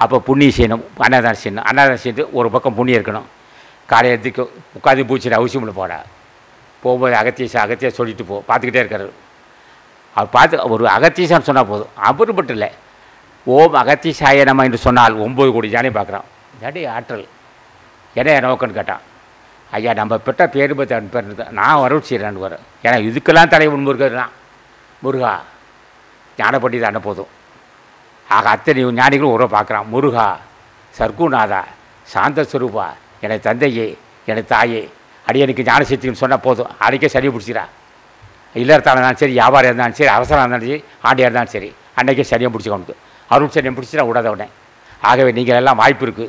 அப்போ புண்ணியம் செய்யணும் அன்னதானம் செய்யணும் அன்னதானம் செய்து ஒரு பக்கம் புண்ணியம் இருக்கணும் காலையில் எதுக்கு உட்காந்து பூச்சிட்டு அவசியம் இல்லை போட போகும்போது அகத்தியசா அகத்தியா சொல்லிட்டு போ பார்த்துக்கிட்டே இருக்காரு அவர் பார்த்து ஒரு அகத்தீசான்னு சொன்னால் போதும் அவர் மட்டும் இல்லை ஓம் அகத்தீசாய நம்ம என்று சொன்னால் ஒம்பது கோடி ஜானி பார்க்குறான் ஜாடி ஆற்றல் என்ன நோக்கன்னு கேட்டான் ஐயா நம்ம பெற்ற பேரு பற்றி அனுப்பி நான் வரவு செய்கிறேன் வர ஏன்னா இதுக்கெல்லாம் தலைவன் முருகர் தான் முருகா ஞானப்பட்டி தான் போதும் ஆக அத்தனை ஞானிகளும் உறவை பார்க்குறான் முருகா சர்க்குநாதா சாந்த சுரூபா எனது தந்தையே எனது தாயே அடியனுக்கு ஞான சக்தின்னு சொன்னால் போதும் அன்றைக்கே சரி பிடிச்சிடா இல்லறத்தால் இருந்தாலும் சரி வியாபாரம் இருந்தாலும் சரி அவசரம் இருந்தாலும் சரி ஆண்டியாக இருந்தாலும் சரி அன்றைக்கே சரியாக பிடிச்சிக்கணும் அருள் சரியம் பிடிச்சிடா விடாத உடனே ஆகவே நீங்கள் எல்லாம் வாய்ப்பு இருக்குது